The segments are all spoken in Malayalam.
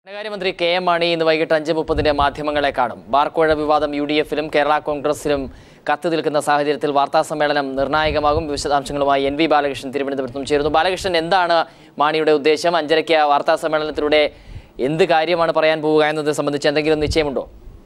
ധനകാര്യമന്ത്രി കെ എം മാണി ഇന്ന് വൈകിട്ട് അഞ്ച് മുപ്പതിന് മാധ്യമങ്ങളെ കാണും ബാർക്കോഴ വിവാദം യു ഡി എഫിലും കേരള കോൺഗ്രസിലും കത്തി നിൽക്കുന്ന സാഹചര്യത്തിൽ വാർത്താ സമ്മേളനം നിർണായകമാകും വിശദാംശങ്ങളുമായി എൻ വി ബാലകൃഷ്ണൻ തിരുവനന്തപുരത്തും ചേരുന്നു ബാലകൃഷ്ണൻ എന്താണ് മാണിയുടെ ഉദ്ദേശം അഞ്ചരയ്ക്ക് വാർത്താ സമ്മേളനത്തിലൂടെ എന്ത് കാര്യമാണ് പറയാൻ പോവുക എന്നത് സംബന്ധിച്ച് എന്തെങ്കിലും നിശ്ചയമുണ്ടോ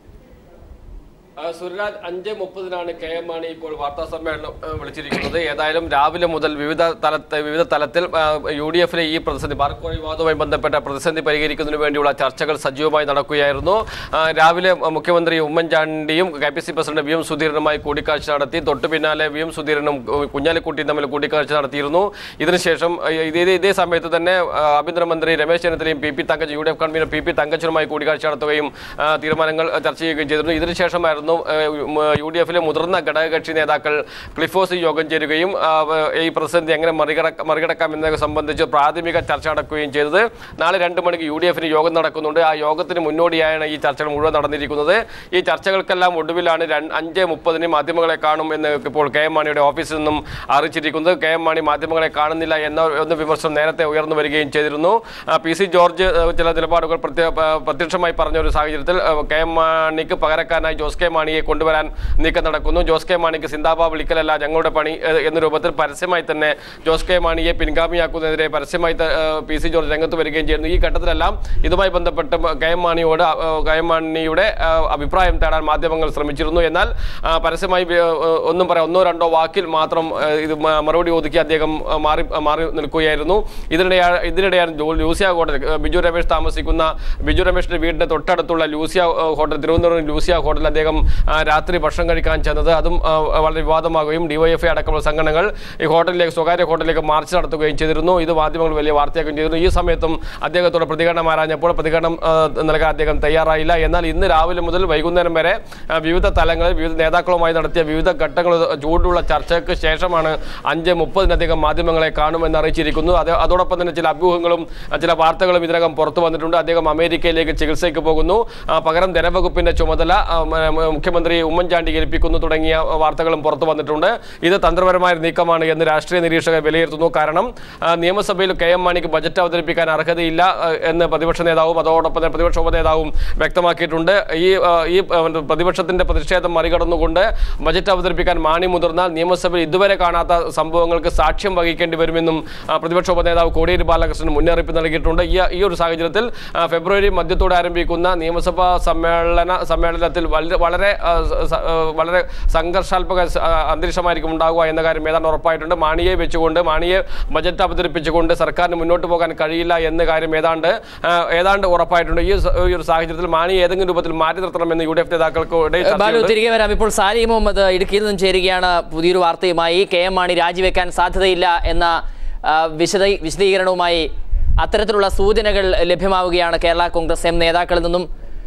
ആ, സുരരാജ് അഞ്ച് മുപ്പതിനാണ് കെ എം മാണി ഇപ്പോൾ വാർത്താ സമ്മേളനം ആ, വിളിച്ചിരിക്കുന്നത് ഏതായാലും രാവിലെ മുതൽ വിവിധ തലത്ത് വിവിധ തലത്തിൽ ആ, യു ഡി എഫിലെ ഈ പ്രതിസന്ധി ബാർക്കോഴ വിവാദവുമായി ബന്ധപ്പെട്ട പ്രതിസന്ധി പരിഹരിക്കുന്നതിന് വേണ്ടിയുള്ള ചർച്ചകൾ സജീവമായി നടക്കുകയായിരുന്നു ആ, രാവിലെ മുഖ്യമന്ത്രി ഉമ്മൻചാണ്ടിയും K P C president V M സുധീരനുമായി കൂടിക്കാഴ്ച നടത്തി തൊട്ടു പിന്നാലെ വി എം സുധീരനും ഉ, കുഞ്ഞാലിക്കുട്ടിയും തമ്മിൽ കൂടിക്കാഴ്ച നടത്തിയിരുന്നു ഇതിനുശേഷം ആ, ഇതേ ഇതേ സമയത്ത് തന്നെ ആ, ആഭ്യന്തരമന്ത്രി രമേശ് ചെന്നിത്തലയും പി പി തങ്കച്ച് U D F convener P P തങ്കച്ചനുമായി കൂടിക്കാഴ്ച നടത്തുകയും ആ, തീരുമാനങ്ങൾ ചർച്ച ചെയ്യുകയും ചെയ്തിരുന്നു ഇതിനുശേഷമായിരുന്നു ആ, ഉം, യു ഡി എഫിലെ മുതിർന്ന ഘടകകക്ഷി നേതാക്കൾ ക്ലിഫോസ് യോഗം ചേരുകയും ആ, ഈ പ്രതിസന്ധി എങ്ങനെ മറികടക്ക മറികടക്കാം എന്നതൊക്കെ സംബന്ധിച്ച് പ്രാഥമിക ചർച്ച നടക്കുകയും ചെയ്തത് നാളെ രണ്ട് മണിക്ക് യു ഡി എഫിന് യോഗം നടക്കുന്നുണ്ട് ആ യോഗത്തിന് മുന്നോടിയായാണ് ഈ ചർച്ചകൾ മുഴുവൻ നടന്നിരിക്കുന്നത് ഈ ചർച്ചകൾക്കെല്ലാം ഒടുവിലാണ് രണ്ട് അഞ്ച് മുപ്പതിന് മാധ്യമങ്ങളെ കാണും എന്ന് ഇപ്പോൾ കെ എം മാണിയുടെ ഓഫീസിൽ നിന്നും അറിയിച്ചിരിക്കുന്നത് കെ എം മാണി മാധ്യമങ്ങളെ കാണുന്നില്ല എന്ന എന്ന വിമർശനം നേരത്തെ ഉയർന്നു വരികയും ചെയ്തിരുന്നു ആ, പി സി ജോർജ് ആ, ചില നിലപാടുകൾ പ്രത്യ- പ- പ്രത്യക്ഷമായി പറഞ്ഞ ഒരു സാഹചര്യത്തിൽ ആ, കെ എം മാണിക്ക് പകരക്കാരനായി ജോസ് കെ മാണിയെ കൊണ്ടുവരാൻ നീക്കം നടക്കുന്നു ജോസ് കെ മാണിക്ക് സിന്താബ വിളിക്കലല്ല ഞങ്ങളുടെ പണി ഏ, എന്ന രൂപത്തിൽ പരസ്യമായി തന്നെ ജോസ് കെ മാണിയെ പിൻഗാമിയാക്കുന്നതിനെതിരെ പരസ്യമായി ത- ആ, പി സി ജോർജ് രംഗത്ത് വരികയും ചെയ്യുന്നു ഈ ഘട്ടത്തിലെല്ലാം ഇതുമായി ബന്ധപ്പെട്ട് കെ എം മാണിയോട് ആ, കെ എം മാണിയുടെ ആ, അഭിപ്രായം തേടാൻ മാധ്യമങ്ങൾ ശ്രമിച്ചിരുന്നു എന്നാൽ ആ, പരസ്യമായി വി- ആ, ഒന്നും പറയാം ഒന്നോ രണ്ടോ വാക്കിൽ മാത്രം ആ, ഇത് മ- മറുപടി ഒതുക്കി അദ്ദേഹം ആ, മാറി മാറി നിൽക്കുകയായിരുന്നു ഇതിനിടെയാണ് ഇതിനിടെയാണ് ജോ- ലൂസിയ ഹോട്ടൽ ആ, ബിജു രമേശ് താമസിക്കുന്ന ബിജു രമേശിന്റെ വീടിന്റെ തൊട്ടടുത്തുള്ള ലൂസിയ ആ, ഹോട്ടൽ തിരുവനന്തപുരം ലൂസിയ ഹോട്ടലിൽ അദ്ദേഹം ആ, രാത്രി ഭക്ഷണം കഴിക്കാൻ ചെന്നത് അതും ആ, വളരെ വിവാദമാകുകയും ഡിവൈഎഫ്ഐ അടക്കമുള്ള സംഘടനകൾ ഈ ഹോട്ടലിലേക്ക് സ്വകാര്യ ഹോട്ടലിലേക്ക് മാർച്ച് നടത്തുകയും ചെയ്തിരുന്നു ഇത് മാധ്യമങ്ങൾ വലിയ വാർത്തയാക്കുകയും ചെയ്തിരുന്നു ഈ സമയത്തും അദ്ദേഹത്തോട് പ്രതികരണം ആരാഞ്ഞപ്പോൾ പ്രതികരണം ആ, നൽകാൻ അദ്ദേഹം തയ്യാറായില്ല എന്നാൽ ഇന്ന് രാവിലെ മുതൽ വൈകുന്നേരം വരെ ആ, വിവിധ തലങ്ങളിൽ വിവിധ നേതാക്കളുമായി നടത്തിയ വിവിധ ഘട്ടങ്ങൾ ചൂടുള്ള ചർച്ചയ്ക്ക് ശേഷമാണ് അഞ്ച് മുപ്പതിനധികം മാധ്യമങ്ങളെ കാണുമെന്ന് അറിയിച്ചിരിക്കുന്നു അത് അതോടൊപ്പം തന്നെ ചില അഭ്യൂഹങ്ങളും ആ, ചില വാർത്തകളും ഇതിനകം പുറത്തു വന്നിട്ടുണ്ട് അദ്ദേഹം അമേരിക്കയിലേക്ക് ചികിത്സയ്ക്ക് പോകുന്നു ആ, പകരം ധനവകുപ്പിന്റെ ചുമതല ആ, മ- മ- മുഖ്യമന്ത്രി ഉമ്മൻചാണ്ടി ഏൽപ്പിക്കുന്നു തുടങ്ങിയ വാർത്തകളും പുറത്തു വന്നിട്ടുണ്ട് ഇത് തന്ത്രപരമായ ഒരു നീക്കമാണ് എന്ന് രാഷ്ട്രീയ നിരീക്ഷകർ വിലയിരുത്തുന്നു കാരണം ആ, നിയമസഭയിൽ കെ എം മാണിക്ക് ബജറ്റ് അവതരിപ്പിക്കാൻ അർഹതയില്ല ആ, എന്ന് പ്രതിപക്ഷ നേതാവും അതോടൊപ്പം തന്നെ പ്രതിപക്ഷ ഉപനേതാവും വ്യക്തമാക്കിയിട്ടുണ്ട് ഈ ആ, ഈ ആ, പ്രതിപക്ഷത്തിന്റെ പ്രതിഷേധം മറികടന്നുകൊണ്ട് ബജറ്റ് അവതരിപ്പിക്കാൻ മാണി മുതിർന്നാൽ നിയമസഭയിൽ ഇതുവരെ കാണാത്ത സംഭവങ്ങൾക്ക് സാക്ഷ്യം വഹിക്കേണ്ടി വരുമെന്നും ആ, പ്രതിപക്ഷ ഉപനേതാവ് കോടിയേരി ബാലകൃഷ്ണൻ മുന്നറിയിപ്പ് നൽകിയിട്ടുണ്ട് ഈ ഈ ഒരു സാഹചര്യത്തിൽ ആ, ഫെബ്രുവരി മധ്യത്തോടെ ആരംഭിക്കുന്ന നിയമസഭാ സമ്മേളന സമ്മേളനത്തിൽ വളരെ വളരെ ആ, സ- ആ, വളരെ സംഘർഷാത്മക സ- ആ, അന്തരീക്ഷമായിരിക്കും ഉണ്ടാകുക എന്ന കാര്യം ഏതാണ്ട് ഉറപ്പായിട്ടുണ്ട് മാണിയെ വെച്ചുകൊണ്ട് മാണിയെ ബജറ്റ് അവതരിപ്പിച്ചുകൊണ്ട് സർക്കാരിന് മുന്നോട്ട് പോകാൻ കഴിയില്ല എന്ന കാര്യം ഏതാണ്ട് ആ, ഏതാണ്ട് ഉറപ്പായിട്ടുണ്ട് ഈ സ- ഈ ഒരു സാഹചര്യത്തിൽ മാണിയെ ഏതെങ്കിലും രൂപത്തിൽ മാറ്റി നിർത്തണമെന്ന് യു ഡി എഫ് നേതാക്കൾക്ക് ഇടയിൽ ബാലു ചർച്ചയുണ്ട്. തിരികെ വരാം ഇപ്പോൾ സാലി മുഹമ്മദ് ഇടുക്കിയിൽ നിന്നും ചേരുകയാണ് പുതിയൊരു വാർത്തയുമായി കെ എം മാണി രാജിവെക്കാൻ സാധ്യതയില്ല എന്ന ആ, വിശദ വിശദീകരണവുമായി അത്തരത്തിലുള്ള സൂചനകൾ ലഭ്യമാവുകയാണ് കേരള കോൺഗ്രസ് എം നേതാക്കളിൽ നിന്നും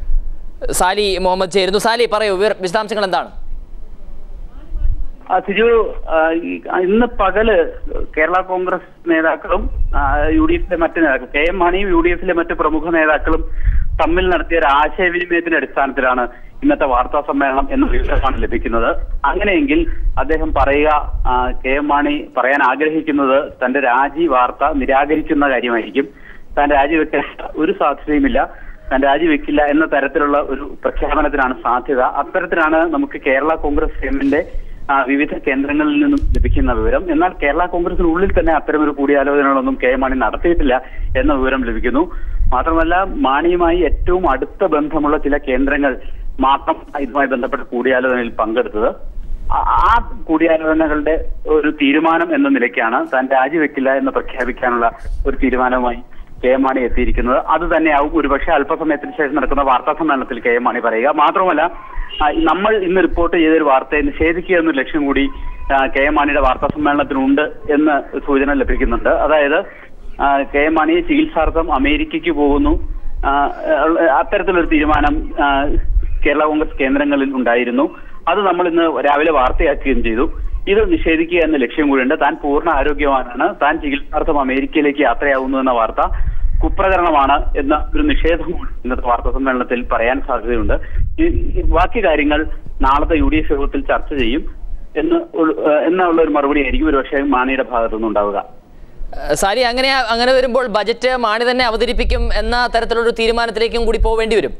സാലി മുഹമ്മദ് ചേരുന്നു സാലി പറയൂ വിവര- വിശദാംശങ്ങൾ എന്താണ് ആ, സിജു ആ, ഈ- ഇന്ന് പകല് കേരള കോൺഗ്രസ് നേതാക്കളും ആ, യു ഡി എഫിലെ മറ്റ് നേതാക്കളും കെ എം മാണിയും യു ഡി എഫിലെ മറ്റ് പ്രമുഖ നേതാക്കളും തമ്മിൽ നടത്തിയ ഒരു ആശയവിനിമയത്തിന്റെ അടിസ്ഥാനത്തിലാണ് ഇന്നത്തെ വാർത്താ സമ്മേളനം എന്ന വിവരമാണ് ലഭിക്കുന്നത് അങ്ങനെയെങ്കിൽ അദ്ദേഹം പറയുക ആ, കെ എം മാണി പറയാൻ ആഗ്രഹിക്കുന്നത് തന്റെ രാജി വാർത്ത നിരാകരിക്കുന്ന കാര്യമായിരിക്കും താൻ രാജിവെക്കാൻ ഒരു സാധ്യതയുമില്ല താൻ രാജിവെക്കില്ല എന്ന തരത്തിലുള്ള ഒരു പ്രഖ്യാപനത്തിനാണ് സാധ്യത അത്തരത്തിലാണ് നമുക്ക് കേരള കോൺഗ്രസ് എമ്മിന്റെ ആ, വിവിധ കേന്ദ്രങ്ങളിൽ നിന്നും ലഭിക്കുന്ന വിവരം എന്നാൽ കേരള കോൺഗ്രസിനുള്ളിൽ തന്നെ അത്തരമൊരു കൂടിയാലോചനകളൊന്നും കെ മാണി നടത്തിയിട്ടില്ല എന്ന വിവരം ലഭിക്കുന്നു മാത്രമല്ല മാണിയുമായി ഏറ്റവും അടുത്ത ബന്ധമുള്ള ചില കേന്ദ്രങ്ങൾ മാത്രം ഇതുമായി ബന്ധപ്പെട്ട കൂടിയാലോചനയിൽ പങ്കെടുത്തത് ആ- ആ കൂടിയാലോചനകളുടെ ഒരു തീരുമാനം എന്ന നിലയ്ക്കാണ് താൻ രാജിവെക്കില്ല എന്ന് പ്രഖ്യാപിക്കാനുള്ള ഒരു തീരുമാനവുമായി കെ എം മാണി എത്തിയിരിക്കുന്നത് അത് തന്നെയാവും ഒരുപക്ഷെ അല്പസമയത്തിന് ശേഷം നടക്കുന്ന വാർത്താ സമ്മേളനത്തിൽ കെ എം മാണി പറയുക മാത്രമല്ല ആ, നമ്മൾ ഇന്ന് റിപ്പോർട്ട് ചെയ്തൊരു വാർത്തയെ നിഷേധിക്കുക എന്നൊരു ലക്ഷ്യം കൂടി ആ, കെ എം മാണിയുടെ വാർത്താ സമ്മേളനത്തിനുണ്ട് എന്ന് സൂചന ലഭിക്കുന്നുണ്ട് അതായത് ആ, കെ എം മാണി ചികിത്സാർത്ഥം അമേരിക്കയ്ക്ക് പോകുന്നു ആ, അത്തരത്തിലൊരു തീരുമാനം ആ, കേരള കോൺഗ്രസ് കേന്ദ്രങ്ങളിൽ ഉണ്ടായിരുന്നു അത് നമ്മൾ ഇന്ന് രാവിലെ വാർത്തയാക്കുകയും ചെയ്തു ഇത് നിഷേധിക്കുക എന്ന ലക്ഷ്യം കൂടിയുണ്ട് താൻ പൂർണ്ണ ആരോഗ്യവാനാണ് താൻ ചികിത്സാർത്ഥം അമേരിക്കയിലേക്ക് യാത്രയാവുന്നു എന്ന വാർത്ത കുപ്രകരണമാണ് എന്ന ഒരു നിഷേധം കൂടി ഇന്നത്തെ വാർത്താ സമ്മേളനത്തിൽ പറയാൻ സാധ്യതയുണ്ട് ഈ ഈ ബാക്കി കാര്യങ്ങൾ നാളത്തെ യു ഡി എഫ് യോഗത്തിൽ ചർച്ച ചെയ്യും എന്ന് ഉള്ള- എന്നുള്ള ഒരു മറുപടി ആയിരിക്കും ഒരുപക്ഷെ മാണിയുടെ ഭാഗത്തുനിന്ന് ഉണ്ടാവുക ഏഹ് സാരി അങ്ങനെ അങ്ങനെ വരുമ്പോൾ ബജറ്റ് മാണി തന്നെ അവതരിപ്പിക്കും എന്ന തരത്തിലൊരു തീരുമാനത്തിലേക്കും കൂടി പോവേണ്ടി വരും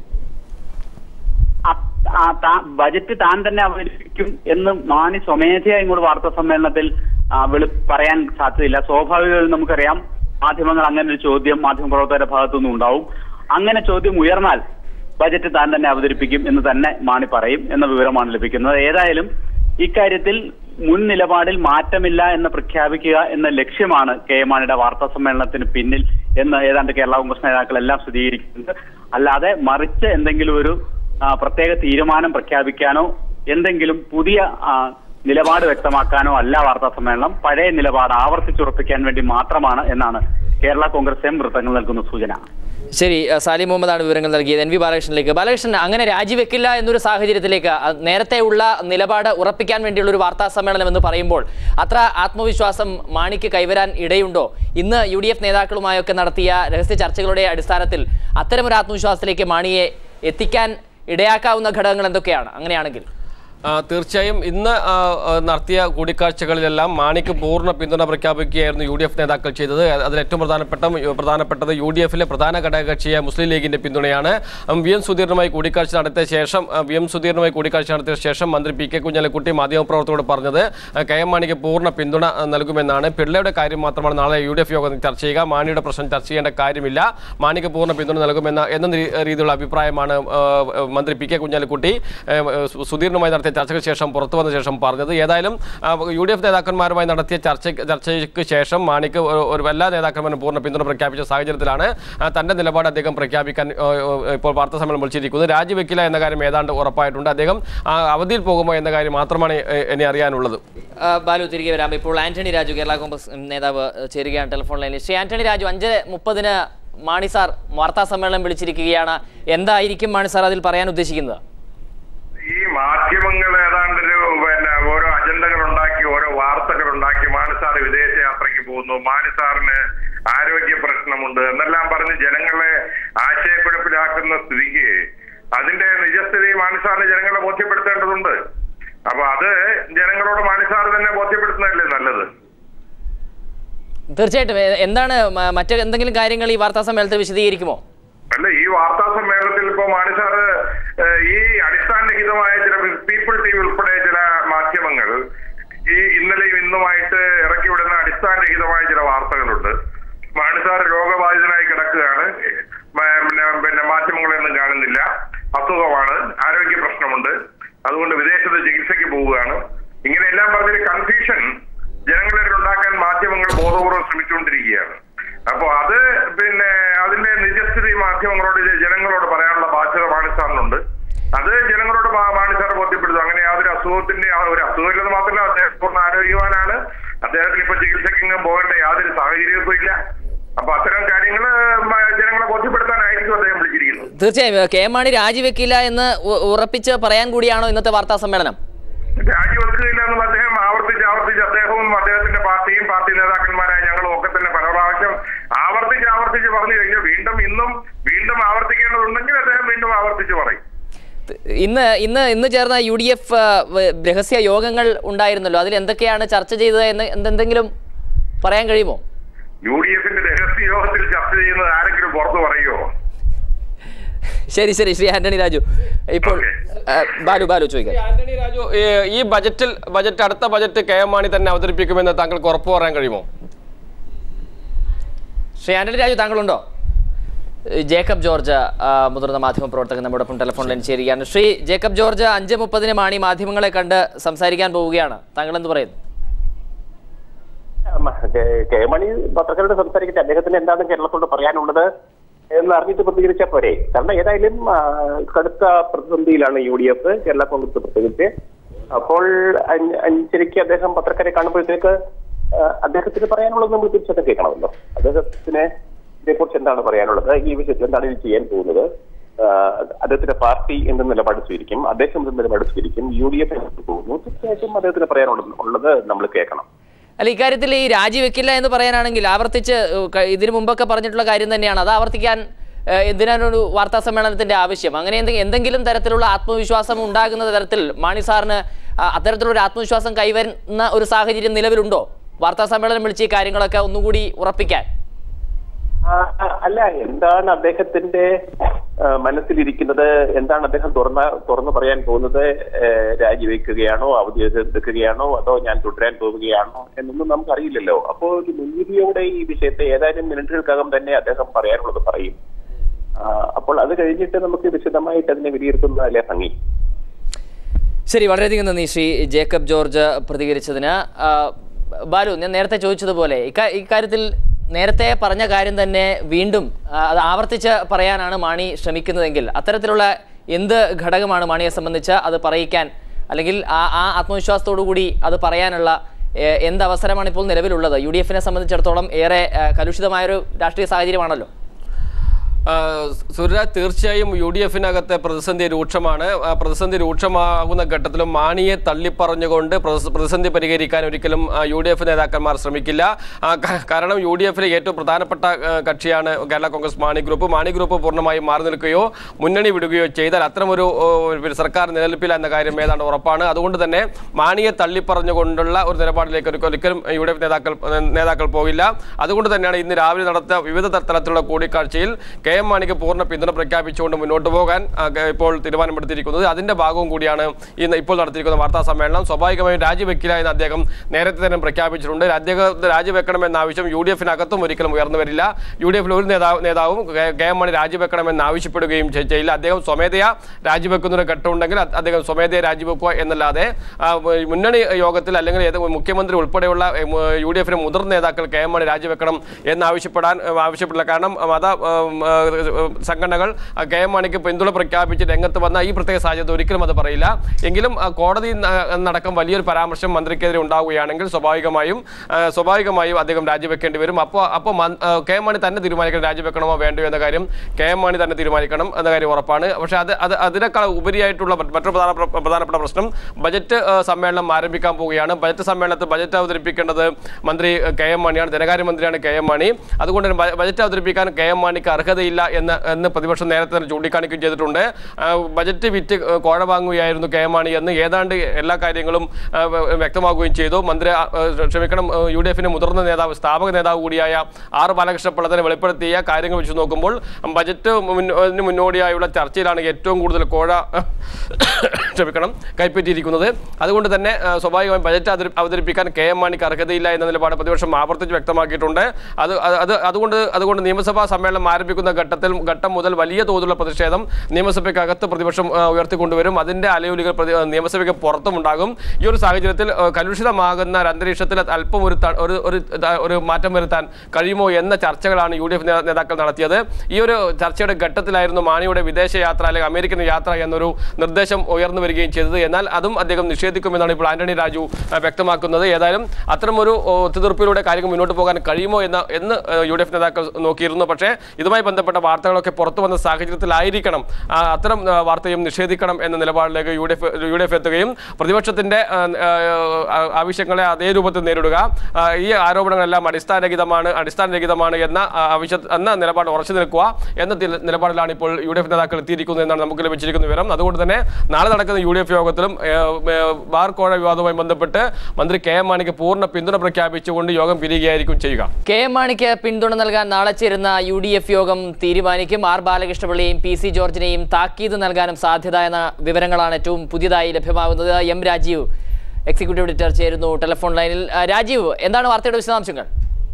അ- ആ താ- ബജറ്റ് താൻ തന്നെ അവതരിപ്പിക്കും എന്ന് മാണി സ്വമേധയാ ഇങ്ങോട്ട് വാർത്താ സമ്മേളനത്തിൽ ആ, വെളി പറയാൻ സാധ്യതയില്ല സ്വാഭാവികമായും നമുക്കറിയാം മാധ്യമങ്ങൾ അങ്ങനെ ഒരു ചോദ്യം മാധ്യമപ്രവർത്തകരുടെ ഭാഗത്തുനിന്നും ഉണ്ടാവും അങ്ങനെ ചോദ്യം ഉയർന്നാൽ ബജറ്റ് താൻ തന്നെ അവതരിപ്പിക്കും എന്ന് തന്നെ മാണി പറയും എന്ന വിവരമാണ് ലഭിക്കുന്നത് ഏതായാലും ഇക്കാര്യത്തിൽ മുൻ നിലപാടിൽ മാറ്റമില്ല എന്ന് പ്രഖ്യാപിക്കുക എന്ന ലക്ഷ്യമാണ് കെ എം മാണിയുടെ വാർത്താ സമ്മേളനത്തിന് പിന്നിൽ എന്ന് ഏതാണ്ട് കേരള കോൺഗ്രസ് നേതാക്കളെല്ലാം സ്ഥിരീകരിക്കുന്നത് അല്ലാതെ മറിച്ച് എന്തെങ്കിലും ഒരു ആ, പ്രത്യേക തീരുമാനം പ്രഖ്യാപിക്കാനോ എന്തെങ്കിലും പുതിയ ആ, നിലപാട് വ്യക്തമാക്കാനോ അല്ല വാർത്താ സമ്മേളനം പഴയ നിലപാട് ആവർത്തിച്ചുറപ്പിക്കാൻ വേണ്ടി മാത്രമാണ് എന്നാണ് കേരള കോൺഗ്രസ് എം വൃത്തങ്ങൾ നൽകുന്ന സൂചന ശരി അഹ് സാലി മുഹമ്മദാണ് വിവരങ്ങൾ നൽകിയത് എൻ വി ബാലകൃഷ്ണനിലേക്ക് ബാലകൃഷ്ണൻ അങ്ങനെ രാജിവെക്കില്ല എന്നൊരു സാഹചര്യത്തിലേക്ക് അഹ് നേരത്തെയുള്ള നിലപാട് ഉറപ്പിക്കാൻ വേണ്ടിയുള്ള ഒരു വാർത്താ സമ്മേളനം എന്ന് പറയുമ്പോൾ അത്ര ആത്മവിശ്വാസം മാണിക്ക് കൈവരാൻ ഇടയുണ്ടോ ഇന്ന് യു ഡി എഫ് നേതാക്കളുമായൊക്കെ നടത്തിയ രഹസ്യ ചർച്ചകളുടെ അടിസ്ഥാനത്തിൽ അത്തരമൊരു ആത്മവിശ്വാസത്തിലേക്ക് മാണിയെ എത്തിക്കാൻ ഇടയാക്കാവുന്ന ഘടകങ്ങൾ എന്തൊക്കെയാണ് അങ്ങനെയാണെങ്കിൽ ആ, തീർച്ചയായും ഇന്ന് ആ, ആ, നടത്തിയ കൂടിക്കാഴ്ചകളിലെല്ലാം മാണിക്ക് പൂർണ്ണ പിന്തുണ പ്രഖ്യാപിക്കുകയായിരുന്നു യു ഡി എഫ് നേതാക്കൾ ചെയ്തത് അതിൽ ഏറ്റവും പ്രധാനപ്പെട്ട പ്രധാനപ്പെട്ടത് യു ഡി എഫിലെ പ്രധാന ഘടകകക്ഷിയായ മുസ്ലിം ലീഗിന്റെ പിന്തുണയാണ് ഉം, വി എം സുധീറിനുമായി കൂടിക്കാഴ്ച നടത്തിയ ശേഷം ആ, വി എം സുധീറിനുമായി കൂടിക്കാഴ്ച നടത്തിയ ശേഷം മന്ത്രി പി കെ കുഞ്ഞാലിക്കുട്ടി മാധ്യമപ്രവർത്തകരോട് പറഞ്ഞത് ആ, കെ എം മാണിക്ക് പൂർണ്ണ പിന്തുണ ആ, നൽകുമെന്നാണ് പിള്ളയുടെ കാര്യം മാത്രമാണ് നാളെ യു ഡി എഫ് യോഗത്തിൽ ചർച്ച ചെയ്യുക മാണിയുടെ പ്രശ്നം ചർച്ച ചെയ്യേണ്ട കാര്യമില്ല മാണിക്ക് പൂർണ്ണ പിന്തുണ നൽകുമെന്ന എന്ന രീ- രീതിയിലുള്ള അഭിപ്രായമാണ് ആ, ആ, മന്ത്രി പി കെ കുഞ്ഞാലിക്കുട്ടി ആ, സു- സുധീറിനുമായി നടത്തിയ ചർച്ചയ്ക്ക് ശേഷം പുറത്തു വന്ന ശേഷം പറഞ്ഞത് ഏതായാലും ആ, യു ഡി എഫ് നേതാക്കന്മാരുമായി നടത്തിയ ചർച്ച ചർച്ചയ്ക്ക് ശേഷം മാണിക്ക് ഒരു- ഒരു എല്ലാ നേതാക്കന്മാരും പൂർണ്ണ പിന്തുണ പ്രഖ്യാപിച്ച സാഹചര്യത്തിലാണ് ആ, തന്റെ നിലപാട് അദ്ദേഹം പ്രഖ്യാപിക്കാൻ ആ, ആ, ഇപ്പോൾ വാർത്താ സമ്മേളനം വിളിച്ചിരിക്കുന്നത് രാജിവെക്കില്ല എന്ന കാര്യം ഏതാണ്ട് ഉറപ്പായിട്ടുണ്ട് അദ്ദേഹം ആ, അവധിയിൽ പോകുമോ എന്ന കാര്യം മാത്രമാണ് എ- ഇനി അറിയാനുള്ളത് ആ, ബാലു തിരികെ വരാം ഇപ്പോൾ ആന്റണി രാജു കേരള കോൺഗ്രസ് നേതാവ് ചേരുകയാണ് ടെലിഫോൺ ലൈനിൽ ശ്രീ ആന്റണി രാജു അഞ്ച് മുപ്പതിന് മാണി സാർ വാർത്താ സമ്മേളനം വിളിച്ചിരിക്കുകയാണ് എന്തായിരിക്കും മാണി സാർ അതിൽ പറയാൻ ഉദ്ദേശിക്കുന്നത് ഈ മാധ്യമങ്ങൾ ഏതാണ്ട് ഒരു പിന്നെ ഓരോ അജണ്ടകൾ ഉണ്ടാക്കി ഓരോ വാർത്തകൾ ഉണ്ടാക്കി മാനസാർ വിദേശ യാത്രയ്ക്ക് പോകുന്നു മാനസാറിന് ആരോഗ്യ പ്രശ്നമുണ്ട് എന്നെല്ലാം പറഞ്ഞ് ജനങ്ങളെ ആശയക്കുഴപ്പിലാക്കുന്ന സ്ഥിതിക്ക് അതിന്റെ നിജസ്ഥിതി മാനസാറിന് ജനങ്ങളെ ബോധ്യപ്പെടുത്തേണ്ടതുണ്ട് അപ്പൊ അത് ജനങ്ങളോട് മാനസാർ തന്നെ ബോധ്യപ്പെടുത്തുന്നതല്ലേ നല്ലത് തീർച്ചയായിട്ടും എ- എന്താണ് മ- മറ്റ് എന്തെങ്കിലും കാര്യങ്ങൾ ഈ വാർത്താ സമ്മേളനത്തിൽ വിശദീകരിക്കുമോ അല്ല ഈ വാർത്താ സമ്മേളനത്തിൽ ഇപ്പോ മാണിസാറ് ഏഹ്, ഈ അടിസ്ഥാനരഹിതമായ ചില പീപ്പിൾ ടി വി ഉൾപ്പെടെ ചില മാധ്യമങ്ങൾ ഈ ഇന്നലെയും ഇന്നുമായിട്ട് ഇറക്കി വിടുന്ന അടിസ്ഥാനരഹിതമായ ചില വാർത്തകളുണ്ട് മാണിസാർ രോഗബാധിതനായി കിടക്കുകയാണ് മ- പിന്നെ പിന്നെ മാധ്യമങ്ങളൊന്നും കാണുന്നില്ല അസുഖമാണ് ആരോഗ്യ പ്രശ്നമുണ്ട് അതുകൊണ്ട് വിദേശത്ത് ചികിത്സയ്ക്ക് പോവുകയാണ് ഇങ്ങനെയെല്ലാം പറഞ്ഞൊരു കൺഫ്യൂഷൻ ജനങ്ങളിൽ ഉണ്ടാക്കാൻ മാധ്യമങ്ങൾ ബോധപൂർവ്വം ശ്രമിച്ചുകൊണ്ടിരിക്കുകയാണ് അപ്പോ അത് പിന്നെ അതിന്റെ നിജസ്ഥിതി മാധ്യമങ്ങളോട് ജ- ജനങ്ങളോട് പറയാനുള്ള ബാധ്യത മാണിസാറിനുണ്ട് അത് ജനങ്ങളോട് മാ- മാണിസാർ ബോധ്യപ്പെടുത്തും അങ്ങനെ യാതൊരു അസുഖത്തിന്റെ ആ ഒരു അസുഖമില്ലെന്ന് മാത്രമല്ല അദ്ദേഹം പൂർണ്ണ ആരോഗ്യവാനാണ് അദ്ദേഹത്തിന് ഇപ്പൊ ചികിത്സയ്ക്കെങ്കിലും പോകേണ്ട യാതൊരു സാഹചര്യവും ഇപ്പൊ ഇല്ല അപ്പൊ അത്തരം കാര്യങ്ങൾ ജനങ്ങളെ ബോധ്യപ്പെടുത്താനായിരിക്കും അദ്ദേഹം വിളിച്ചിരിക്കുന്നത് തീർച്ചയായും കെ എം മാണി രാജിവെക്കില്ല എന്ന് ഉ- ഉറപ്പിച്ച് പറയാൻ കൂടിയാണോ ഇന്നത്തെ വാർത്താ സമ്മേളനം രാജിവെക്കുകയില്ല എന്നുള്ള അദ്ദേഹം ആവർത്തിച്ച് ആവർത്തിച്ച് അദ്ദേഹവും അദ്ദേഹത്തിന്റെ പാർട്ടിയും പാർട്ടി നേതാക്കന്മാരായ ഞങ്ങളും ഒക്കെ തന്നെ പല പ്രാവശ്യം ആവർത്തിച്ച് ആവർത്തിച്ച് പറഞ്ഞു കഴിഞ്ഞു വീണ്ടും ഇന്നും വീണ്ടും ആവർത്തിക്കേണ്ടതുണ്ടെങ്കിൽ അദ്ദേഹം വീണ്ടും ആവർത്തിച്ച് പറയും ഇന്ന് ഇന്ന് ഇന്ന് ചേർന്ന യു ഡി എഫ് രഹസ്യ യോഗങ്ങൾ ഉണ്ടായിരുന്നല്ലോ അതിൽ എന്തൊക്കെയാണ് ചർച്ച ചെയ്തത് എന്ന് എന്തെങ്കിലും പറയാൻ കഴിയുമോ യു ഡി എഫിന്റെ രഹസ്യ യോഗത്തിൽ ചർച്ച ചെയ്യുന്നത് ആരെങ്കിലും പുറത്തു പറയുമോ ശരി ശരി ശ്രീ ആന്റണി രാജു ഇപ്പോൾ ആ, ബാലു ബാലു ചോദിക്കാം ആന്റണി രാജു ഈ ഈ ബജറ്റിൽ ബജറ്റ് അടുത്ത ബജറ്റ് കെ എം മാണി തന്നെ അവതരിപ്പിക്കുമെന്ന് താങ്കൾക്ക് ഉറപ്പ് പറയാൻ കഴിയുമോ ശ്രീ ആന്റണി രാജു താങ്കളുണ്ടോ ഏ, ജേക്കബ് ജോർജ് ആ, മുതിർന്ന മാധ്യമ പ്രവർത്തകൻ നമ്മോടൊപ്പം ടെലിഫോൺ ലൈൻ ചേരുകയാണ് ശ്രീ ജേക്കബ് ജോർജ് അഞ്ച് മുപ്പതിന് മാണി മാധ്യമങ്ങളെ കണ്ട് സംസാരിക്കാൻ പോവുകയാണ് താങ്കൾ എന്ത് പറയുന്നു മ- കെ- കെ മണി പത്രക്കാരോട് സംസാരിക്കട്ടെ അദ്ദേഹത്തിന് എന്താണ് കേരളത്തോട് പറയാനുള്ളത് എന്ന് അറിഞ്ഞിട്ട് പ്രതികരിച്ചാൽ പോരെ കാരണം ഏതായാലും ആ, കടുത്ത പ്രതിസന്ധിയിലാണ് U D F Kerala Congress പ്രത്യേകിച്ച് അപ്പോൾ അഞ്ച്- അഞ്ചരയ്ക്ക് അദ്ദേഹം പത്രക്കാരെ കാണുമ്പോഴത്തേക്ക് ആ, അദ്ദേഹത്തിന് പറയാനുള്ളത് നമ്മൾ തീർച്ചയായിട്ടും കേൾക്കണമല്ലോ അദ്ദേഹത്തിന് ഇതേക്കുറിച്ച് എന്താണ് പറയാനുള്ളത് ഈ വിഷയത്തിൽ എന്താണ് ഇത് ചെയ്യാൻ പോകുന്നത് ആ, അദ്ദേഹത്തിന്റെ പാർട്ടി എന്ത് നിലപാട് സ്വീകരിക്കും അദ്ദേഹം എന്ത് നിലപാട് സ്വീകരിക്കും യു ഡി എഫ് പോകുന്നു തീർച്ചയായിട്ടും അദ്ദേഹത്തിന് പറയാനുള്ളത് ഉള്ളത് നമ്മൾ കേൾക്കണം അല്ല ഇക്കാര്യത്തിൽ ഈ രാജിവെക്കില്ല എന്ന് പറയാനാണെങ്കിൽ ആവർത്തിച്ച് ഏഹ്, ക- ഇതിനു മുമ്പൊക്കെ പറഞ്ഞിട്ടുള്ള കാര്യം തന്നെയാണ് അത് ആവർത്തിക്കാൻ ഏഹ്, എന്തിനാണ് ഒരു വാർത്താ സമ്മേളനത്തിന്റെ ആവശ്യം അങ്ങനെ എന്തെ- എന്തെങ്കിലും തരത്തിലുള്ള ആത്മവിശ്വാസം ഉണ്ടാകുന്ന തരത്തിൽ മാണി സാറിന് ആ, അത്തരത്തിലുള്ള ഒരു ആത്മവിശ്വാസം കൈവരുന്ന ഒരു സാഹചര്യം നിലവിലുണ്ടോ വാർത്താ സമ്മേളനം വിളിച്ച് ഈ കാര്യങ്ങളൊക്കെ ഒന്നുകൂടി ഉറപ്പിക്കാൻ ആ, അല്ല എന്താണ് അദ്ദേഹത്തിന്റെ ആ, മനസ്സിലിരിക്കുന്നത് എന്താണ് അദ്ദേഹം തുറന്ന തുറന്നു പറയാൻ പോകുന്നത് ഏ, രാജിവെക്കുകയാണോ അവധി എടുക്കുകയാണോ അതോ ഞാൻ തുടരാൻ പോവുകയാണോ എന്നൊന്നും നമുക്കറിയില്ലല്ലോ അപ്പോൾ ഒരു മുൻവിധിയോടെ ഈ വിഷയത്തെ ഏതാനും മിനിറ്റുകൾക്കകം തന്നെ അദ്ദേഹം പറയാനുള്ളത് പറയും ആ, അപ്പോൾ അത് കഴിഞ്ഞിട്ട് നമുക്ക് വിശദമായിട്ട് അതിനെ വിലയിരുത്തുന്നതല്ലേ ഭംഗി ശരി വളരെയധികം നന്ദി ശ്രീ ജേക്കബ് ജോർജ് പ്രതികരിച്ചതിന് ആ, ബാലു ഞാൻ നേരത്തെ ചോദിച്ചതുപോലെ ഇക്കാ- ഇക്കാര്യത്തിൽ നേരത്തെ പറഞ്ഞ കാര്യം തന്നെ വീണ്ടും ആ, അത് ആവർത്തിച്ച് പറയാനാണ് മാണി ശ്രമിക്കുന്നതെങ്കിൽ അത്തരത്തിലുള്ള എന്ത് ഘടകമാണ് മാണിയെ സംബന്ധിച്ച് അത് പറയിക്കാൻ അല്ലെങ്കിൽ ആ ആ ആത്മവിശ്വാസത്തോടു കൂടി അത് പറയാനുള്ള ഏ, എന്ത് അവസരമാണ് ഇപ്പോൾ നിലവിലുള്ളത് യു ഡി എഫിനെ സംബന്ധിച്ചിടത്തോളം ഏറെ ആ, കലുഷിതമായൊരു രാഷ്ട്രീയ സാഹചര്യമാണല്ലോ ആ, സുരരാജ് തീർച്ചയായും യു ഡി എഫിനകത്തെ പ്രതിസന്ധി രൂക്ഷമാണ് ആ പ്രതിസന്ധി രൂക്ഷമാകുന്ന ഘട്ടത്തിലും മാണിയെ തള്ളിപ്പറഞ്ഞുകൊണ്ട് പ്രതിസ- പ്രതിസന്ധി പരിഹരിക്കാൻ ഒരിക്കലും ആ, യു ഡി എഫ് നേതാക്കന്മാർ ശ്രമിക്കില്ല ആ, ക- കാരണം യു ഡി എഫിലെ ഏറ്റവും പ്രധാനപ്പെട്ട ആ, കക്ഷിയാണ് കേരള കോൺഗ്രസ് മാണി ഗ്രൂപ്പ് മാണി ഗ്രൂപ്പ് പൂർണ്ണമായും മാറി നിൽക്കുകയോ മുന്നണി വിടുകയോ ചെയ്താൽ അത്തരമൊരു ഓ, ഒരു സർക്കാർ നിലനിൽപ്പില്ല എന്ന കാര്യം ഏതാണ്ട് ഉറപ്പാണ് അതുകൊണ്ട് തന്നെ മാണിയെ തള്ളിപ്പറഞ്ഞുകൊണ്ടുള്ള ഒരു നിലപാടിലേക്ക് ഒരു- ഒരിക്കലും യു ഡി എഫ് നേതാക്കൾ നേതാക്കൾ പോകില്ല അതുകൊണ്ട് തന്നെയാണ് ഇന്ന് രാവിലെ നടത്തിയ വിവിധ തരത്തിലുള്ള കൂടിക്കാഴ്ചയിൽ കെ എം മാണിക്ക് പൂർണ്ണ പിന്തുണ പ്രഖ്യാപിച്ചുകൊണ്ട് മുന്നോട്ട് പോകാൻ ആ, ഗ- ഇപ്പോൾ തീരുമാനമെടുത്തിരിക്കുന്നത് അതിന്റെ ഭാഗവും കൂടിയാണ് ഇന്ന് ഇപ്പോൾ നടത്തിയിരിക്കുന്ന വാർത്താ സമ്മേളനം സ്വാഭാവികമായും രാജിവെക്കില്ല എന്ന് അദ്ദേഹം നേരത്തെ തന്നെ പ്രഖ്യാപിച്ചിട്ടുണ്ട് അദ്ദേഹം രാജിവെക്കണമെന്ന ആവശ്യം യു ഡി എഫിനകത്തും ഒരിക്കലും ഉയർന്നു വരില്ല യു ഡി എഫിൽ ഒരു നേതാവ് നേതാവും കെ- കെ എം മാണി രാജിവെക്കണമെന്ന് ആവശ്യപ്പെടുകയും ചെയ്- ചെയ്യില്ല അദ്ദേഹം സ്വമേധയാ രാജിവെക്കുന്ന ഒരു ഘട്ടമുണ്ടെങ്കിൽ അത് അദ്ദേഹം സ്വമേധയാ രാജിവെക്കുക എന്നല്ലാതെ ആ, മുന്നണി യോഗത്തിൽ അല്ലെങ്കിൽ ഏത് മുഖ്യമന്ത്രി ഉൾപ്പെടെയുള്ള എ, മു- യു ഡി എഫിലെ മുതിർന്ന നേതാക്കൾ കെ എം മാണി രാജിവെക്കണം എന്നാവശ്യപ്പെടാൻ ആ, ആവശ്യപ്പെടില്ല കാരണം മത ഉം, ആ, സംഘടനകൾ ആ, കെ എം മാണിക്ക് പിന്തുണ പ്രഖ്യാപിച്ച് രംഗത്ത് വന്ന ഈ പ്രത്യേക സാഹചര്യത്തിൽ ഒരിക്കലും അത് പറയില്ല എങ്കിലും ആ, കോടതി നടക്കം വലിയൊരു പരാമർശം മന്ത്രിക്കെതിരെ ഉണ്ടാവുകയാണെങ്കിൽ സ്വാഭാവികമായും ആ, സ്വാഭാവികമായും അദ്ദേഹം രാജിവെക്കേണ്ടി വരും അപ്പോൾ അപ്പോൾ മൻ- ആ, കെ എം മാണി തന്നെ തീരുമാനിക്കണം രാജിവെക്കണമോ വേണ്ടയോ എന്ന കാര്യം കെ എം മാണി തന്നെ തീരുമാനിക്കണം എന്ന കാര്യം ഉറപ്പാണ് പക്ഷേ അത് അത് അതിനേക്കാൾ ഉപരിയായിട്ടുള്ള മറ്റ് മറ്റൊരു പ്രധാന പ്രധാനപ്പെട്ട പ്രശ്നം ബജറ്റ് ആ, സമ്മേളനം ആരംഭിക്കാൻ പോവുകയാണ് ബജറ്റ് സമ്മേളനത്തിൽ ബജറ്റ് അവതരിപ്പിക്കേണ്ടത് മന്ത്രി ആ, കെ എം മാണിയാണ് ധനകാര്യമന്ത്രിയാണ് കെ എം മാണി അതുകൊണ്ട് തന്നെ ബ- ബജറ്റ് അവതരിപ്പിക്കാൻ കെ എം മാണിക്ക് അർഹതയില്ല എന്ന് എന്ന് പ്രതിപക്ഷം നേരത്തെ തന്നെ ചൂണ്ടിക്കാണിക്കുകയും ചെയ്തിട്ടുണ്ട് ആ, ബജറ്റ് വിറ്റ് ആ, കോഴ വാങ്ങുകയായിരുന്നു കെ എം മാണി എന്ന് ഏതാണ്ട് എല്ലാ കാര്യങ്ങളും ആ, വ- വ്യക്തമാക്കുകയും ചെയ്തു മന്ത്രി ആ, ആ, ക്ഷമിക്കണം ആ, യു ഡി എഫിന്റെ മുതിർന്ന നേതാവ് സ്ഥാപക നേതാവ് കൂടിയായ ആർ ബാലകൃഷ്ണ പിള്ളതിനെ വെളിപ്പെടുത്തിയ കാര്യങ്ങൾ വെച്ച് നോക്കുമ്പോൾ ബജറ്റ് മുന്നോ- അതിന് മുന്നോടിയായുള്ള ചർച്ചയിലാണ് ഏറ്റവും കൂടുതൽ കോഴ ക്ഷമിക്കണം കൈപ്പറ്റിയിരിക്കുന്നത് അതുകൊണ്ട് തന്നെ ആ, സ്വാഭാവികമായും ബജറ്റ് അവതരി- അവതരിപ്പിക്കാൻ കെ എം മാണിക്ക് അർഹതയില്ല എന്ന നിലപാട് പ്രതിപക്ഷം ആവർത്തിച്ച് വ്യക്തമാക്കിയിട്ടുണ്ട് അത് അത് അത് അതുകൊണ്ട് അതുകൊണ്ട് നിയമസഭാ സമ്മേളനം ആരംഭിക്കുന്ന ഘട്ടത്തിൽ ഘട്ടം മുതൽ വലിയ തോതിലുള്ള പ്രതിഷേധം നിയമസഭയ്ക്കകത്ത് പ്രതിപക്ഷം ആ, ഉയർത്തിക്കൊണ്ടുവരും അതിന്റെ അലയൊലികൾ പ്രതി- ആ, നിയമസഭയ്ക്ക് പുറത്തും ഉണ്ടാകും ഈ ഒരു സാഹചര്യത്തിൽ ആ, കലുഷിതമാകുന്ന ഒരു അന്തരീക്ഷത്തിൽ അല്പം ഒരു ത- ഒരു ഒരു ത- ഒരു മാറ്റം വരുത്താൻ കഴിയുമോ എന്ന ചർച്ചകളാണ് യു ഡി എഫ് നേതാക്കൾ നടത്തിയത് ഈ ഒരു ചർച്ചയുടെ ഘട്ടത്തിലായിരുന്നു മാണിയുടെ വിദേശ യാത്ര അല്ലെങ്കിൽ അമേരിക്കൻ യാത്ര എന്നൊരു നിർദ്ദേശം ഉയർന്നു വരികയും ചെയ്തത് എന്നാൽ അതും അദ്ദേഹം നിഷേധിക്കുമെന്നാണ് ഇപ്പോൾ ആന്റണി രാജു ആ, വ്യക്തമാക്കുന്നത് ഏതായാലും അത്തരമൊരു ഓ, ഒത്തുതീർപ്പിലൂടെ കാര്യങ്ങൾ മുന്നോട്ട് പോകാൻ കഴിയുമോ എന്ന എന്ന് ആ, യു ഡി എഫ് നേതാക്കൾ നോക്കിയിരുന്നു പക്ഷേ ഇതുമായി ബന്ധപ്പെട്ട വാർത്തകളൊക്കെ പുറത്തു വന്ന സാഹചര്യത്തിലായിരിക്കണം ആ, അത്തരം ആ, വാർത്തയും നിഷേധിക്കണം എന്ന നിലപാടിലേക്ക് U D F U D F എത്തുകയും പ്രതിപക്ഷത്തിന്റെ ആ, ആ, ആ, ആവശ്യങ്ങളെ അതേ രൂപത്തിൽ നേരിടുക ആ, ഈ ആരോപണങ്ങളെല്ലാം അടിസ്ഥാനരഹിതമാണ് അടിസ്ഥാനരഹിതമാണ് എന്ന ആ, ആവശ്യ എന്ന നിലപാട് ഉറച്ചു നിൽക്കുക എന്ന തി- നിലപാടിലാണ് ഇപ്പോൾ യു ഡി എഫ് നേതാക്കൾ എത്തിയിരിക്കുന്നത് എന്നാണ് നമുക്ക് ലഭിച്ചിരിക്കുന്ന വിവരം അതുകൊണ്ട് തന്നെ നാളെ നടക്കുന്ന യു ഡി എഫ് യോഗത്തിലും ഏ, ഏ, ബാർ കോഴ വിവാദവുമായി ബന്ധപ്പെട്ട് മന്ത്രി കെ എം മാണിക്ക് പൂർണ്ണ പിന്തുണ പ്രഖ്യാപിച്ചുകൊണ്ട് യോഗം പിരിയുകയായിരിക്കും ചെയ്യുക കെ എം മാണിക്ക് പിന്തുണ നൽകാൻ നാളെ ചേരുന്ന യു ഡി എഫ് യോഗം തീരുമാനിക്കും ആർ ബാലകൃഷ്ണപിള്ളയെയും പി സി ജോർജിനെയും താക്കീത് നൽകാനും സാധ്യത എന്ന വിവരങ്ങളാണ് ഏറ്റവും പുതിയതായി ലഭ്യമാകുന്നത് എം രാജീവ് എക്സിക്യൂട്ടീവ് എഡിറ്റർ ചേരുന്നു ടെലിഫോൺ ലൈനിൽ ആ, രാജീവ് എന്താണ് വാർത്തയുടെ വിശദാംശങ്ങൾ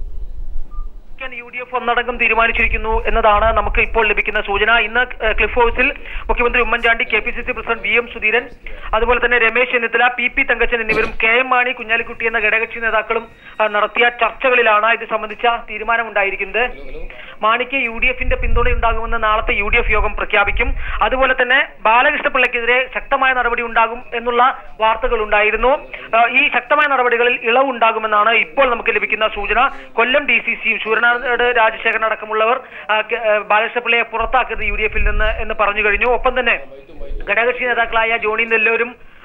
യു ഡി എഫ് ഒന്നടങ്കം തീരുമാനിച്ചിരിക്കുന്നു എന്നതാണ് നമുക്ക് ഇപ്പോൾ ലഭിക്കുന്ന സൂചന ഇന്ന് ഏഹ്, ക്ലിഫ് ഹൗസിൽ മുഖ്യമന്ത്രി Oommen Chandy K P C C president V M Sudheeran അതുപോലെ തന്നെ രമേശ് ചെന്നിത്തല പി പി തങ്കച്ചൻ എന്നിവരും കെ എം മാണി കുഞ്ഞാലിക്കുട്ടി എന്ന ഘടകകക്ഷി നേതാക്കളും ആ, നടത്തിയ ചർച്ചകളിലാണ് ഇത് സംബന്ധിച്ച തീരുമാനമുണ്ടായിരിക്കുന്നത് മാണിക്ക് യു ഡി എഫിന്റെ പിന്തുണയുണ്ടാകുമെന്ന് നാളത്തെ യു ഡി എഫ് യോഗം പ്രഖ്യാപിക്കും അതുപോലെ തന്നെ ബാലകൃഷ്ണ പിള്ളയ്ക്കെതിരെ ശക്തമായ നടപടി ഉണ്ടാകും എന്നുള്ള വാർത്തകൾ ഉണ്ടായിരുന്നു ആ, ഈ ശക്തമായ നടപടികളിൽ ഇളവുണ്ടാകുമെന്നാണ് ഇപ്പോൾ നമുക്ക് ലഭിക്കുന്ന സൂചന കൊല്ലം ഡി സി സിയും ശൂരനാട് രാജശേഖരൻ അടക്കമുള്ളവർ ആ, കെ- ആ, ബാലകൃഷ്ണ പിള്ളയെ പുറത്താക്കരുത് യു ഡി എഫിൽ നിന്ന് എന്ന് പറഞ്ഞു കഴിഞ്ഞു ഒപ്പം തന്നെ ഘടകകക്ഷി നേതാക്കളായ ജോണി നെല്ലൂരും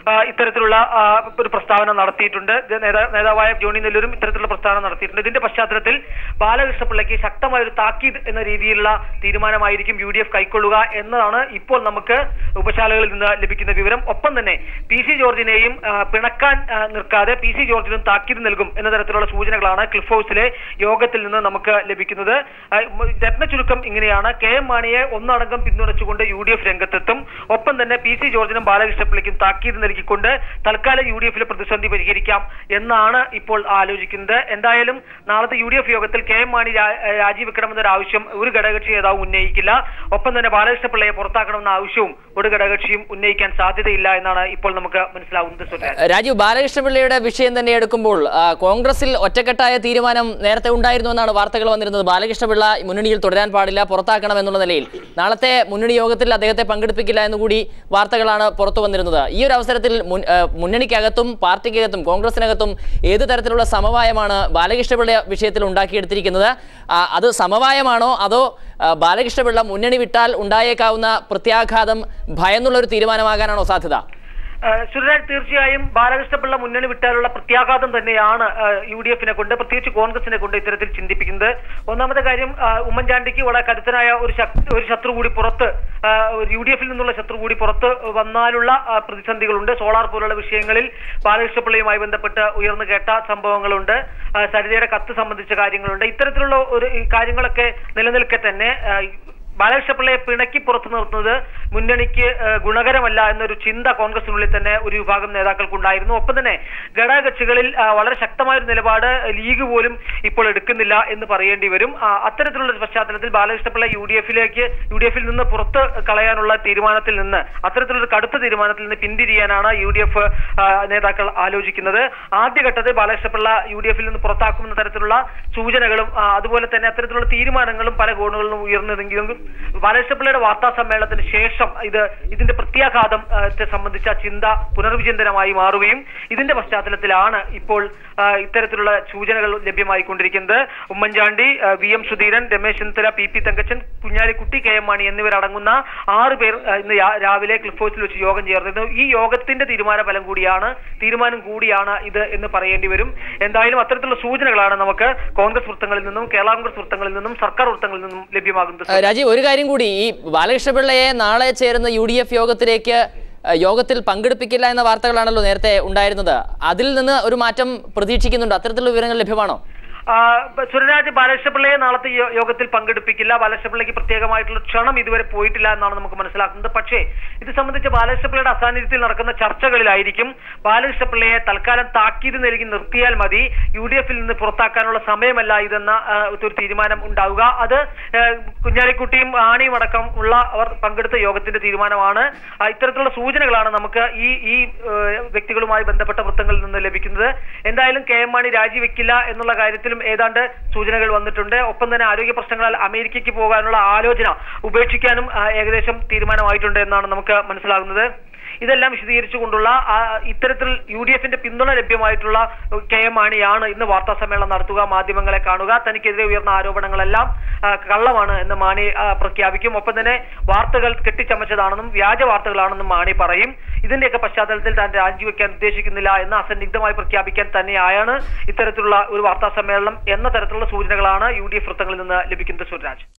ആ, ഇത്തരത്തിലുള്ള ആ, ഒരു പ്രസ്താവന നടത്തിയിട്ടുണ്ട് ഇത് നേതാ- നേതാവായ ജോണി നെല്ലൂരും ഇത്തരത്തിലുള്ള പ്രസ്താവന നടത്തിയിട്ടുണ്ട് ഇതിന്റെ പശ്ചാത്തലത്തിൽ ബാലകൃഷ്ണപിള്ളയ്ക്ക് ശക്തമായ ഒരു താക്കീത് എന്ന രീതിയിലുള്ള തീരുമാനമായിരിക്കും യു ഡി എഫ് കൈക്കൊള്ളുക എന്നതാണ് ഇപ്പോൾ നമുക്ക് ഉപശാലകളിൽ നിന്ന് ലഭിക്കുന്ന വിവരം ഒപ്പം തന്നെ പി സി ജോർജിനെയും ആ, പിണക്കാൻ ആ, നിൽക്കാതെ പി സി ജോർജിനും താക്കീത് നൽകും എന്ന തരത്തിലുള്ള സൂചനകളാണ് ക്ലിഫ് ഹൗസിലെ യോഗത്തിൽ നിന്ന് നമുക്ക് ലഭിക്കുന്നത് ആ, മ- രത്ന ചുരുക്കം ഇങ്ങനെയാണ് കെ എം മാണിയെ ഒന്നടങ്കം പിന്തുണച്ചുകൊണ്ട് യു ഡി എഫ് രംഗത്തെത്തും ഒപ്പം തന്നെ പി സി ജോർജിനും ബാലകൃഷ്ണപിള്ളയ്ക്കും താക്കീത് നൽകിക്കൊണ്ട് തൽക്കാലം യു ഡി എഫിലെ പ്രതിസന്ധി പരിഹരിക്കാം എന്നാണ് ഇപ്പോൾ ആലോചിക്കുന്നത് എന്തായാലും നാളത്തെ യു ഡി എഫ് യോഗത്തിൽ കെ എം മാണി രാ- രാജിവെക്കണമെന്നൊരു ആവശ്യം ഒരു ഘടകകക്ഷി നേതാവും ഉന്നയിക്കില്ല ഒപ്പം തന്നെ ബാലകൃഷ്ണപിള്ളയെ പുറത്താക്കണമെന്ന ആവശ്യവും ഒരു ഘടകകക്ഷിയും ഉന്നയിക്കാൻ സാധ്യതയില്ല എന്നാണ് ഇപ്പോൾ നമുക്ക് മനസ്സിലാവുന്നത് സുരേഷ് രാജീവ് ബാലകൃഷ്ണപിള്ളയുടെ വിഷയം തന്നെ എടുക്കുമ്പോൾ ആ, കോൺഗ്രസിൽ ഒറ്റക്കെട്ടായ തീരുമാനം നേരത്തെ ഉണ്ടായിരുന്നു എന്നാണ് വാർത്തകൾ വന്നിരുന്നത് ബാലകൃഷ്ണപിള്ള മുന്നണിയിൽ തുടരാൻ പാടില്ല പുറത്താക്കണം എന്നുള്ള നിലയിൽ നാളത്തെ മുന്നണി യോഗത്തിൽ അദ്ദേഹത്തെ പങ്കെടുപ്പിക്കില്ല എന്നുകൂടി വാർത്തകളാണ് പുറത്തു വന്നിരുന്നത് ഈ ഒരു അവസരത്തിൽ മുൻ- ആ, മുന്നണിക്കകത്തും പാർട്ടിക്കകത്തും കോൺഗ്രസിനകത്തും ഏത് തരത്തിലുള്ള സമവായമാണ് ബാലകൃഷ്ണപിള്ള വിഷയത്തിൽ ഉണ്ടാക്കിയെടുത്തിരിക്കുന്നത് ആ, അത് സമവായമാണോ അതോ ആ, ബാലകൃഷ്ണപിള്ള മുന്നണി വിട്ടാൽ ഉണ്ടായേക്കാവുന്ന പ്രത്യാഘാതം ഭയന്നുള്ള ഒരു തീരുമാനമാകാനാണോ സാധ്യത ഏഹ് സുരരാജ് തീർച്ചയായും ബാലകൃഷ്ണപിള്ള മുന്നണി വിട്ടാലുള്ള പ്രത്യാഘാതം തന്നെയാണ് യു ഡി എഫിനെ കൊണ്ട് പ്രത്യേകിച്ച് കോൺഗ്രസിനെ കൊണ്ട് ഇത്തരത്തിൽ ചിന്തിപ്പിക്കുന്നത് ഒന്നാമത്തെ കാര്യം ആ, ഉമ്മൻചാണ്ടിക്ക് വളരെ കരുത്തനായ ഒരു ശക്- ഒരു ശത്രു കൂടി പുറത്ത് യു ഡി എഫിൽ നിന്നുള്ള ശത്രു കൂടി പുറത്ത് വന്നാലുള്ള ആ, പ്രതിസന്ധികളുണ്ട് സോളാർ പോലുള്ള വിഷയങ്ങളിൽ ബാലകൃഷ്ണപിള്ളയുമായി ബന്ധപ്പെട്ട് ഉയർന്നു കേട്ട സംഭവങ്ങളുണ്ട് ആ, സരിതയുടെ കത്ത് സംബന്ധിച്ച കാര്യങ്ങളുണ്ട് ഇത്തരത്തിലുള്ള ഒരു ഈ കാര്യങ്ങളൊക്കെ നിലനിൽക്കെ തന്നെ ആ, ബാലകൃഷ്ണപിള്ളയെ പിണക്കി പുറത്തു നിർത്തുന്നത് മുന്നണിക്ക് ഏഹ്, ഗുണകരമല്ല എന്നൊരു ചിന്ത കോൺഗ്രസിനുള്ളിൽ തന്നെ ഒരു വിഭാഗം നേതാക്കൾക്കുണ്ടായിരുന്നു ഒപ്പം തന്നെ ഘടകകക്ഷികളിൽ ആ, വളരെ ശക്തമായ ഒരു നിലപാട് ലീഗ് പോലും ഇപ്പോൾ എടുക്കുന്നില്ല എന്ന് പറയേണ്ടി വരും ആ, അത്തരത്തിലുള്ള ഒരു പശ്ചാത്തലത്തിൽ ബാലകൃഷ്ണപിള്ള യു ഡി എഫിലേക്ക് യു ഡി എഫിൽ നിന്ന് പുറത്ത് കളയാനുള്ള തീരുമാനത്തിൽ നിന്ന് അത്തരത്തിലൊരു കടുത്ത തീരുമാനത്തിൽ നിന്ന് പിന്തിരിയാനാണ് യു ഡി എഫ് നേതാക്കൾ ആലോചിക്കുന്നത് ആദ്യഘട്ടത്തിൽ ബാലകൃഷ്ണപിള്ള യു ഡി എഫിൽ നിന്ന് പുറത്താക്കുമെന്ന തരത്തിലുള്ള സൂചനകളും ആ, അതുപോലെ തന്നെ അത്തരത്തിലുള്ള തീരുമാനങ്ങളും പല കോണുകളിൽ നിന്നും ഉയർന്നതെങ്കിലും ബാലകൃഷ്ണപിള്ളയുടെ വാർത്താ സമ്മേളനത്തിന് ശേഷം ഇത് ഇതിന്റെ പ്രത്യാഘാതം ആ, ത്തെ സംബന്ധിച്ച ചിന്ത പുനർവിചിന്തനമായി മാറുകയും ഇതിന്റെ പശ്ചാത്തലത്തിലാണ് ഇപ്പോൾ ആ, ഇത്തരത്തിലുള്ള സൂചനകൾ ലഭ്യമായിക്കൊണ്ടിരിക്കുന്നത് ഉമ്മൻചാണ്ടി ആ, V M Sudheeran Ramesh Chennithala P P Thankachan Kunhalikutty K M Mani എന്നിവരടങ്ങുന്ന ആറ് പേർ ആ, ഇന്ന് രാ- രാവിലെ ക്ലിഫ് ഹൗസിൽ വെച്ച് യോഗം ചേർന്നിരുന്നു ഈ യോഗത്തിന്റെ തീരുമാന ഫലം കൂടിയാണ് തീരുമാനം കൂടിയാണ് ഇത് എന്ന് പറയേണ്ടി വരും എന്തായാലും അത്തരത്തിലുള്ള സൂചനകളാണ് നമുക്ക് കോൺഗ്രസ് വൃത്തങ്ങളിൽ നിന്നും കേരള കോൺഗ്രസ് വൃത്തങ്ങളിൽ നിന്നും സർക്കാർ വൃത്തങ്ങളിൽ നിന്നും ലഭ്യമാകുന്നത് ആ, രാജീവ് ഒരു കാര്യം കൂടി ഈ ബാലകൃഷ്ണപിള്ളയെ നാളെ ചേരുന്ന യു ഡി എഫ് യോഗത്തിലേക്ക് ആ, യോഗത്തിൽ പങ്കെടുപ്പിക്കില്ല എന്ന വാർത്തകളാണല്ലോ നേരത്തെ ഉണ്ടായിരുന്നത് അതിൽ നിന്ന് ഒരു മാറ്റം പ്രതീക്ഷിക്കുന്നുണ്ട് അത്തരത്തിലുള്ള വിവരങ്ങൾ ലഭ്യമാണോ ആ, ബ- സുരരാജ് ബാലകൃഷ്ണപിള്ളയെ നാളത്തെ യോ- യോഗത്തിൽ പങ്കെടുപ്പിക്കില്ല ബാലകൃഷ്ണപിള്ളയ്ക്ക് പ്രത്യേകമായിട്ടുള്ള ക്ഷണം ഇതുവരെ പോയിട്ടില്ല എന്നാണ് നമുക്ക് മനസ്സിലാക്കുന്നത് പക്ഷേ ഇത് സംബന്ധിച്ച് ബാലകൃഷ്ണപിള്ളയുടെ അസാന്നിധ്യത്തിൽ നടക്കുന്ന ചർച്ചകളിലായിരിക്കും ബാലകൃഷ്ണപിള്ളയെ തൽക്കാലം താക്കീത് നൽകി നിർത്തിയാൽ മതി യു ഡി എഫിൽ നിന്ന് പുറത്താക്കാനുള്ള സമയമല്ല ഇതെന്ന ആ, ഒരു തീരുമാനം ഉണ്ടാവുക അത് ആ, കുഞ്ഞാലിക്കുട്ടിയും ആണിയും അടക്കം ഉള്ള അവർ പങ്കെടുത്ത യോഗത്തിന്റെ തീരുമാനമാണ് ആ, ഇത്തരത്തിലുള്ള സൂചനകളാണ് നമുക്ക് ഈ ഈ ഏഹ്, വ്യക്തികളുമായി ബന്ധപ്പെട്ട വൃത്തങ്ങളിൽ നിന്ന് ലഭിക്കുന്നത് എന്തായാലും കെ എം മാണി രാജിവെക്കില്ല എന്നുള്ള കാര്യത്തിലും ഏതാണ്ട് സൂചനകൾ വന്നിട്ടുണ്ട് ഒപ്പം തന്നെ ആരോഗ്യ പ്രശ്നങ്ങളാൽ അമേരിക്കയ്ക്ക് പോകാനുള്ള ആലോചന ഉപേക്ഷിക്കാനും ആ, ഏകദേശം തീരുമാനമായിട്ടുണ്ട് എന്നാണ് നമുക്ക് മനസ്സിലാകുന്നത് ഇതെല്ലാം വിശദീകരിച്ചുകൊണ്ടുള്ള ആ, ഇത്തരത്തിൽ യു ഡി എഫിന്റെ പിന്തുണ ലഭ്യമായിട്ടുള്ള കെ എം മാണിയാണ് ഇന്ന് വാർത്താ സമ്മേളനം നടത്തുക മാധ്യമങ്ങളെ കാണുക തനിക്കെതിരെ ഉയർന്ന ആരോപണങ്ങളെല്ലാം ആ, കള്ളമാണ് എന്ന് മാണി ആ, പ്രഖ്യാപിക്കും ഒപ്പം തന്നെ വാർത്തകൾ കെട്ടിച്ചമച്ചതാണെന്നും വ്യാജ വാർത്തകളാണെന്നും മാണി പറയും ഇതിന്റെയൊക്കെ പശ്ചാത്തലത്തിൽ താൻ രാജിവെക്കാൻ ഉദ്ദേശിക്കുന്നില്ല എന്ന് അസന്നിഗ്ധമായി പ്രഖ്യാപിക്കാൻ തന്നെയാണ് ഇത്തരത്തിലുള്ള ഒരു വാർത്താ സമ്മേളനം എന്ന തരത്തിലുള്ള സൂചനകളാണ് യു ഡി എഫ് വൃത്തങ്ങളിൽ നിന്ന് ലഭിക്കുന്നത് സുരാജ്